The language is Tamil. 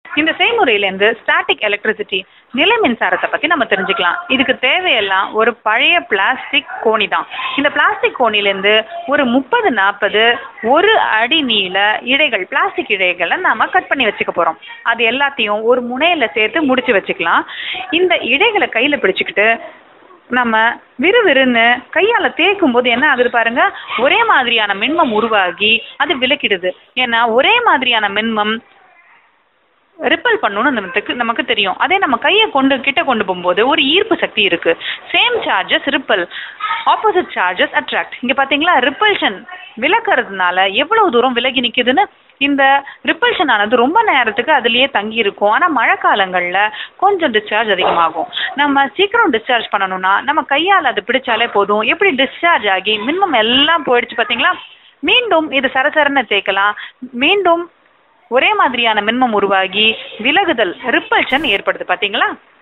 இந்த செய்முறையிலேருந்து ஸ்டாட்டிக் எலக்ட்ரிசிட்டி நிலை மின்சாரத்தை பத்தி நம்ம தெரிஞ்சுக்கலாம் இதுக்கு தேவையெல்லாம் ஒரு பழைய பிளாஸ்டிக் கோணி தான் இந்த பிளாஸ்டிக் கோணிலேருந்து ஒரு முப்பது நாற்பது ஒரு அடி நீள இழைகள் பிளாஸ்டிக் இழைகளை நாம கட் பண்ணி வச்சுக்க போறோம் அது எல்லாத்தையும் ஒரு முனையில சேர்த்து முடிச்சு வச்சுக்கலாம் இந்த இழைகளை கையில பிடிச்சுக்கிட்டு நம்ம விறுவிறுன்னு கையால தேய்க்கும் போது என்ன ஆகுது பாருங்க ஒரே மாதிரியான மின்மம் உருவாகி அது விலக்கிடுது ஏன்னா ஒரே மாதிரியான மின்மம் ரிப்பல் பண்ணணும்னு நமக்கு நமக்கு தெரியும் அதே நம்ம கையை கொண்டு கிட்ட கொண்டு போகும்போது ஒரு ஈர்ப்பு சக்தி இருக்கு same charges repel opposite charges attract இங்க பாத்தீங்களா ரிப்பல்ஷன் விலக்கறதுனால எவ்வளவு தூரம் விலகி நிக்குதுன்னு இந்த ரிப்பல்ஷன் ஆனது ரொம்ப நேரத்துக்கு அதுலயே தங்கி இருக்கும் ஆனா மழை காலங்கள்ல கொஞ்சம் டிஸ்சார்ஜ் அதிகமாகும் நம்ம சீக்கிரம் டிஸ்சார்ஜ் பண்ணணும்னா நம்ம கையால அது பிடிச்சாலே போதும் எப்படி டிஸ்சார்ஜ் ஆகி மினிமம் எல்லாம் போயிடுச்சு பாத்தீங்களா மீண்டும் இது சரசரன்னு தேய்க்கலாம் மீண்டும் ஒரே மாதிரியான மின்மம் உருவாகி விலகுதல் ரிப்பல்ஷன் ஏற்படுது பாத்தீங்களா